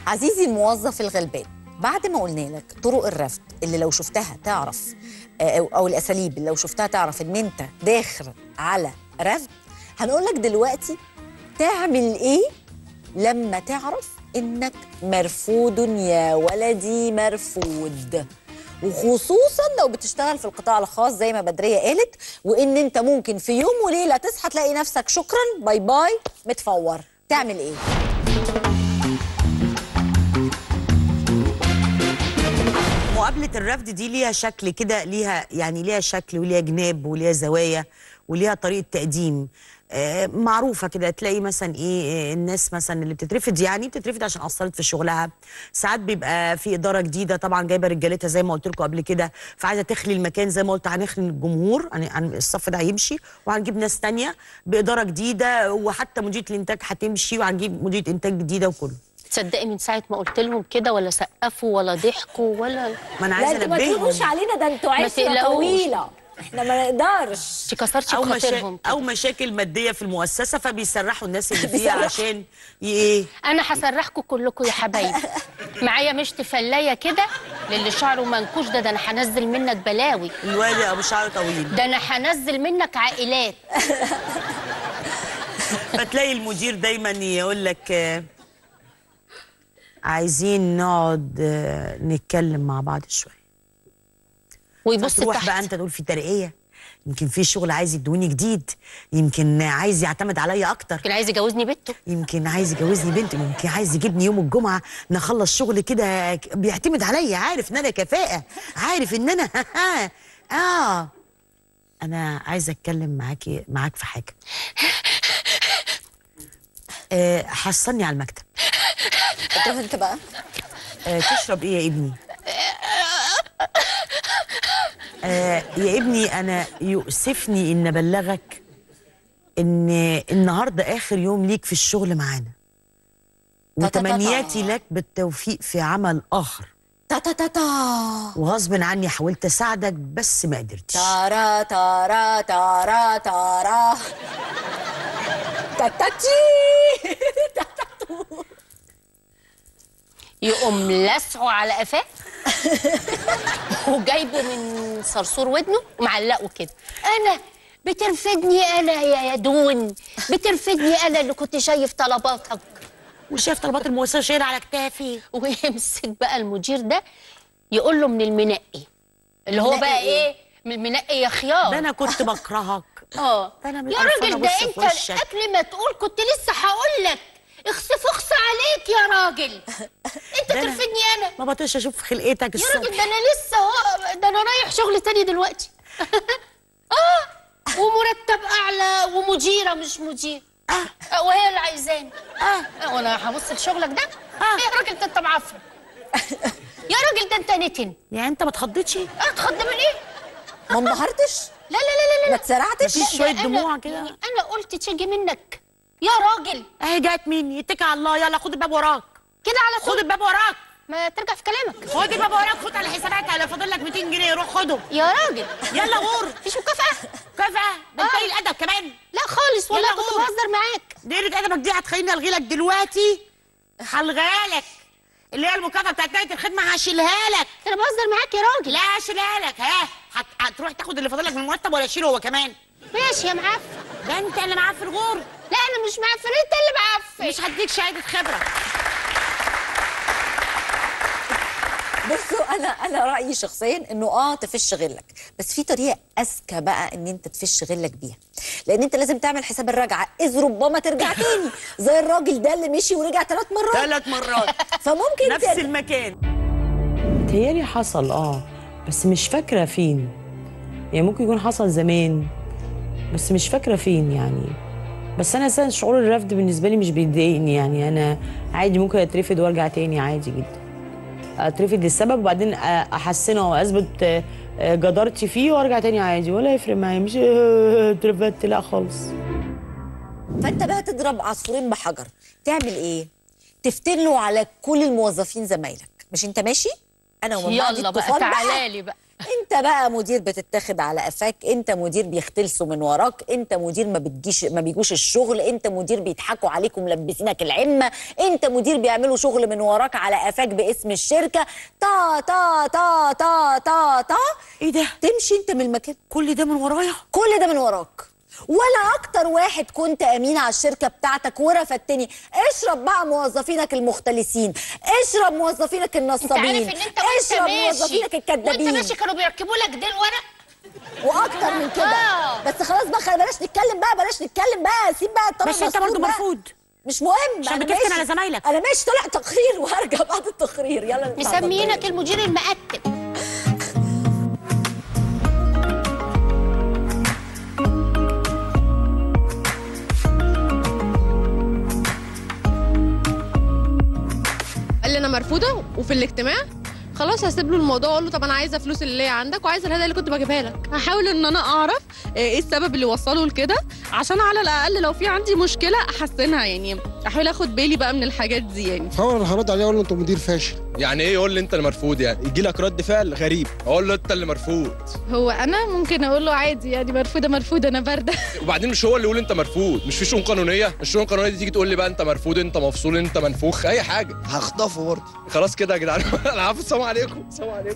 عزيزي الموظف الغلبان بعد ما قلنا لك طرق الرفض اللي لو شفتها تعرف آه، او أو الاساليب اللي لو شفتها تعرف ان انت داخل على رفض هنقول لك دلوقتي تعمل ايه لما تعرف انك مرفوض يا ولدي مرفوض وخصوصا لو بتشتغل في القطاع الخاص زي ما بدريه قالت وان انت ممكن في يوم وليله تصحى تلاقي نفسك شكرا باي باي متفور تعمل ايه مقابله الرفض دي ليها شكل كده ليها يعني ليها شكل وليها جناب وليها زوايا وليها طريقه تقديم آه، معروفه كده تلاقي مثلا ايه آه، الناس مثلا اللي بتترفض يعني بتترفض عشان قصرت في شغلها ساعات بيبقى في اداره جديده طبعا جايبه رجالتها زي ما قلت لكم قبل كده فعايزه تخلي المكان زي ما قلت هنخلي الجمهور يعني عن الصف ده هيمشي وهنجيب ناس تانية باداره جديده وحتى مديره الانتاج هتمشي وهنجيب مديره انتاج جديده وكله تصدقي من ساعه ما قلت لهم كده ولا سقفوا ولا ضحكوا ولا ما انا لا عايزه انتوا ما تقولوش انبههم علينا ده انتوا ما عشره تقلقوش. طويله احنا ما نقدرش انت كسرتي او بخاطرهم مشا... او مشاكل ماديه في المؤسسه فبيسرحوا الناس اللي فيها بيسرحوا. عشان ي- ايه انا هسرحكم كلكم يا حبايبي معايا مشط فلايه كده للي شعره منكوش ده ده انا هنزل منك بلاوي الواد ابو شعر طويل ده انا هنزل منك عائلات فتلاقي المدير دايما يقول لك آه، عايزين نقعد آه، نتكلم مع بعض شويه ويبص تروح تحت بقى انت تقول في ترقيه يمكن في شغل عايز يدوني جديد يمكن عايز يعتمد عليا اكتر كان عايز يجوزني بنته يمكن عايز يجوزني بنت ممكن عايز يجيبني يوم الجمعه نخلص شغل كده بيعتمد عليا عارف ان انا كفاءه عارف ان انا اه انا عايزه اتكلم معاكي معاك في حاجه آه حصلني على المكتب تروح انت بقى آه تشرب ايه يا ابني آه يا ابني انا يؤسفني ان ابلغك ان النهارده اخر يوم ليك في الشغل معانا تا تا تا تا. وتمنياتي لك بالتوفيق في عمل اخر تا تا تا تا وغصب عني حاولت اساعدك بس ما قدرتش تارا تارا تارا تارا تاتاتشي يقوم لسعه على قفاه وجايبه من صرصور ودنه ومعلقه كده انا بترفدني انا يا يدون بترفدني انا اللي كنت شايف طلباتك وشاف طلبات المؤسسه شايله على كتافي ويمسك بقى المدير ده يقول له من المنقي اللي هو منقي بقى إيه؟ ايه من المنقي يا خيار ده انا كنت بكرهك اه ده أنا من يا قرفانة راجل ده أبص انت في وشك. قبل ما تقول كنت لسه هقول لك اخسف اخس عليك يا راجل انت ده أنا- ترفدني انا ما بطيقش اشوف خلقتك يا راجل الصبح ده انا لسه هو ده انا رايح شغل تاني دلوقتي اه ومرتب اعلى ومديره مش مدير آه. وهي اللي عايزاني اه آه. وانا هبص لشغلك ده آه. ايه يا راجل ده انت معفن يا راجل ده انت نتن يعني انت ما اتخضيتش اه اتخض من ايه ما انبهرتش لا لا لا لا ما لا اتسرعتش مفيش ده شوية أنا- دموع كده؟ يعني انا قلت تيجي منك يا راجل اهي جات مني اتكل على الله يلا خد الباب وراك كده على خد طول الباب وراك ما ترجع في كلامك خد الباب وراك خد على حسابك لو فاضل لك 200 جنيه روح خدهم يا راجل يلا غور مفيش مكافأة كفى ده انت آه. قليل الادب كمان لا خالص والله يلا كنت غور. بهزر معاك دي قله ادبك دي هتخليني الغي لك دلوقتي هلغيها لك اللي هي المكافاه بتاعت نهايه الخدمه هشيلها لك انا بهزر معاك يا راجل لا هشيلها لك ها هت... هتروح تاخد اللي فاضل لك من المرتب ولا اشيله هو كمان ماشي يا معفن ده انت اللي معاه في الغور لا انا مش معفن انت اللي معفن مش هديك شهاده خبره بصوا انا انا رايي شخصيا انه اه تفش غلك بس في طريقه اذكى بقى ان انت تفش غلك بيها لان انت لازم تعمل حساب الرجعه اذ ربما ترجع تاني زي الراجل ده اللي مشي ورجع ثلاث مرات ثلاث مرات فممكن نفس ترجع. المكان متهيألي حصل اه بس مش فاكرة فين يعني ممكن يكون حصل زمان بس مش فاكرة فين يعني بس أنا أساسا شعور الرفض بالنسبة لي مش بيضايقني يعني أنا عادي ممكن أترفض وأرجع تاني عادي جدا أترفض للسبب وبعدين أحسنه وأثبت آه، آه، جدارتي فيه وأرجع تاني عادي ولا يفرق معايا مش آه، اترفدت لا خالص فانت بقى تضرب عصفورين بحجر تعمل ايه تفتن له على كل الموظفين زمايلك مش انت ماشي انا ومن بعد يلا بقى الطوفان تعالى لي بقى انت بقى مدير بتتاخد على قفاك انت مدير بيختلسوا من وراك انت مدير ما بتجيش ما بيجوش الشغل انت مدير بيضحكوا عليك وملبسينك العمه انت مدير بيعملوا شغل من وراك على قفاك باسم الشركه تا تا تا تا تا تا ايه ده تمشي انت من المكان كل ده من ورايا كل ده من وراك ولا اكتر واحد كنت امين على الشركه بتاعتك ورفدتني اشرب بقى موظفينك المختلسين اشرب موظفينك انت النصابين عارف ان انت وانت اشرب ماشي موظفينك وانت الكدابين ماشي كانوا بيركبوا لك ديل ورق واكتر من كده آه. بس خلاص بقى خلي بلاش نتكلم بقى بلاش نتكلم بقى سيب بقى الطرف بس انت مسدود برضه بقى. مرفوض مش مهم عشان أنا بتفتن ماشي. على زمايلك. انا ماشي طالع تقرير وهرجع بعد التقرير يلا نطلع مسمينك المدير المقتب قال لي انا مرفوضه وفي الاجتماع خلاص هسيب له الموضوع واقول له طب انا عايزه فلوس اللي هي عندك وعايزه الهدايا اللي كنت بجيبها لك هحاول ان انا اعرف آه، ايه السبب اللي وصله لكده عشان على الاقل لو في عندي مشكله احسنها يعني احاول اخد بالي بقى من الحاجات دي يعني فاول هرد عليه اقول له انت مدير فاشل يعني ايه يقول لي انت اللي مرفوض يعني يجي لك رد فعل غريب اقول له انت اللي مرفوض هو انا ممكن اقول له عادي يعني مرفوضه مرفوضه انا بارده وبعدين مش هو اللي يقول انت مرفوض مش في شؤون قانونيه الشؤون القانونيه دي تيجي تقول لي بقى انت مرفوض انت مفصول انت منفوخ اي حاجه هخطفه برضه خلاص كده يا جدعان العفو السلام عليكم السلام عليكم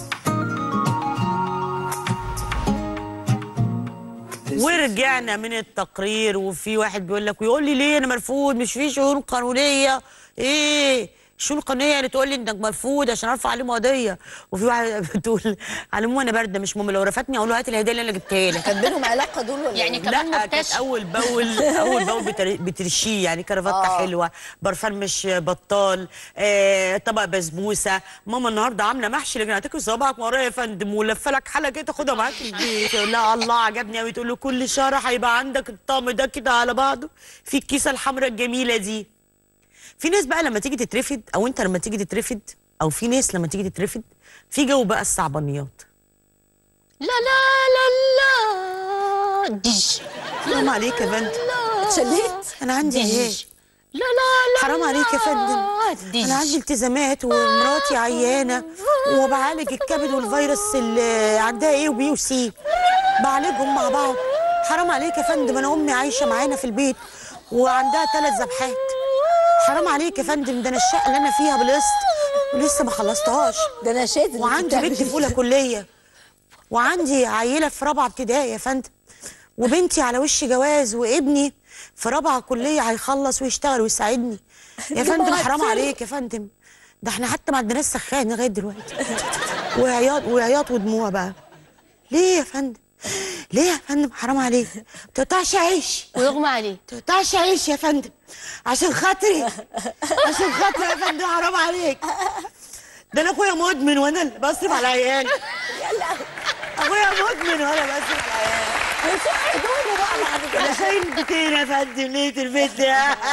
ورجعنا من التقرير وفي واحد بيقول لك ويقول لي ليه انا مرفوض مش في شؤون قانونيه ايه الشؤون القانونيه يعني تقول لي انك مرفوض عشان ارفع عليهم قضيه وفي واحد بتقول على العموم انا بارده مش مهم لو رفدتني اقول له هات الهديه اللي انا جبتها لك كان بينهم علاقه دول ولا يعني إيه؟ كمان لا كانت مرتشي اول باول اول باول بتر- بترشيه يعني كرافته آه. حلوه برفان مش بطال آه، طبق بسبوسه ماما النهارده عامله محشي لكن هتاكل صباعك ورايا يا فندم ولفه لك حلقه كده تاخدها معاك البيت يقول لها الله عجبني قوي تقول له كل شهر هيبقى عندك الطقم ده كده على بعضه في الكيسه الحمراء الجميله دي في ناس بقى لما تيجي تترفد او انت لما تيجي تترفد او في ناس لما تيجي تترفد في جو بقى الصعبانيات لا لا لا لا دج حرام عليك يا فندم اتشليت انا عندي عيال دج لا لا لا حرام عليك يا فندم دج. انا عندي التزامات ومراتي عيانه وبعالج الكبد والفيروس اللي عندها ايه وبي وسي بعالجهم مع بعض حرام عليك يا فندم انا امي عايشه معانا في البيت وعندها ثلاث ذبحات حرام عليك يا فندم ده انا الشقه اللي انا فيها بالقسط ولسه ما خلصتهاش ده انا شاذ وعندي بنت في اولى كليه وعندي عيله في رابعه ابتدائي يا فندم وبنتي على وش جواز وابني في رابعه كليه هيخلص ويشتغل ويساعدني يا فندم حرام عليك يا فندم ده احنا حتى ما عندناش سخان لغايه دلوقتي وعياط وعياط ودموع بقى ليه يا فندم ليه يا فندم حرام عليك ما تقطعش عيش ويغمى عليه تقطعش عيش يا فندم عشان خاطري عشان خاطري يا فندم حرام عليك ده انا اخويا مدمن وانا اللي بصرف على عيالي اخويا مدمن وانا بصرف على عيالي انا شايل بيتين يا فندم ليه ترفتني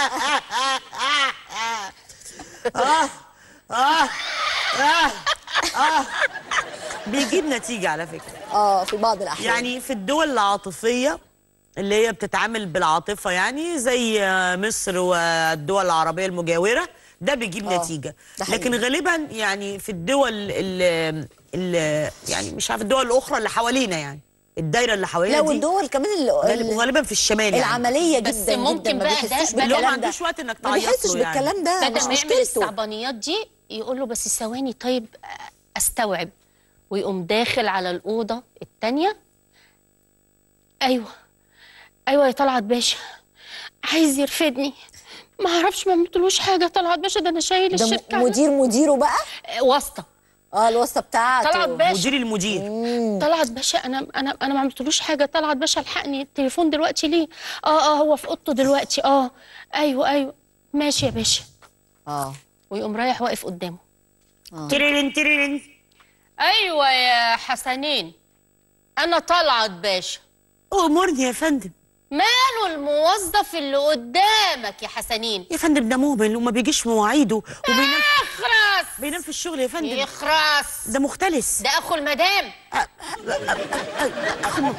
اه اه اه اه بيجيب نتيجه على فكره اه في بعض الاحيان يعني في الدول العاطفية اللي هي بتتعامل بالعاطفة يعني زي مصر والدول العربية المجاورة ده بيجيب آه، نتيجة ده حقيقي. لكن غالبا يعني في الدول اللي, اللي يعني مش عارف الدول الأخرى اللي حوالينا يعني الدايرة اللي حوالينا لا دي والدول كمان ال- غالب- ال- غالبا في الشمال يعني العمليه بس جدا ممكن جدا ما بقى ده بيحسوش بدل- اللي هو ما بالكلام ده عندوش وقت انك ما تعيط بيحسش له يعني. بالكلام ده بدل مش ما يعمل مشكلته الصعبانيات دي يقول له بس ثواني طيب استوعب ويقوم داخل على الاوضه الثانيه ايوه ايوه يا طلعت باشا عايز يرفدني ما اعرفش ما عملتلوش حاجه طلعت باشا ده انا شايل ده الشركه م- مدير مديره بقى آه، واسطه اه الواسطه بتاعته طلعت باشا مدير المدير طلعت باشا انا انا انا ما عملتلوش حاجه طلعت باشا الحقني التليفون دلوقتي ليه اه اه هو في اوضته دلوقتي اه ايوه ايوه ماشي يا باشا اه ويقوم رايح واقف قدامه تريرين تريرين ايوه يا حسنين انا طلعت باشا امرني يا فندم ماله الموظف اللي قدامك يا حسنين يا فندم ده مهمل وما بيجيش في مواعيده وبينام يخرس بينام في الشغل يا فندم يخرس ده مختلس ده اخو المدام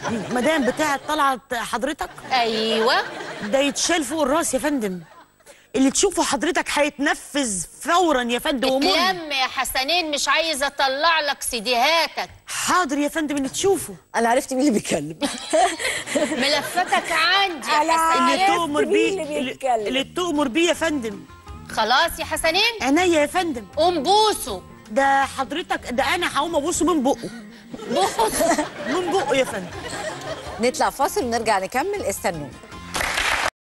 مدام بتاعت طلعت حضرتك ايوه ده يتشال فوق الراس يا فندم اللي تشوفه حضرتك هيتنفذ فورا يا فندم ومر اتلم يا حسنين مش عايزه اطلع لك سيديهاتك حاضر يا فندم اللي تشوفه انا عرفت مين اللي بيتكلم ملفاتك عندي يا أنا حسنين اللي عرفت تؤمر مين بيه اللي اللي- بيتكلم. اللي تؤمر بيه يا فندم خلاص يا حسنين عينيا يا فندم قوم بوسه ده حضرتك ده انا هقوم ابوسه من بقه بوس من بقه يا فندم نطلع فاصل ونرجع نكمل استنونا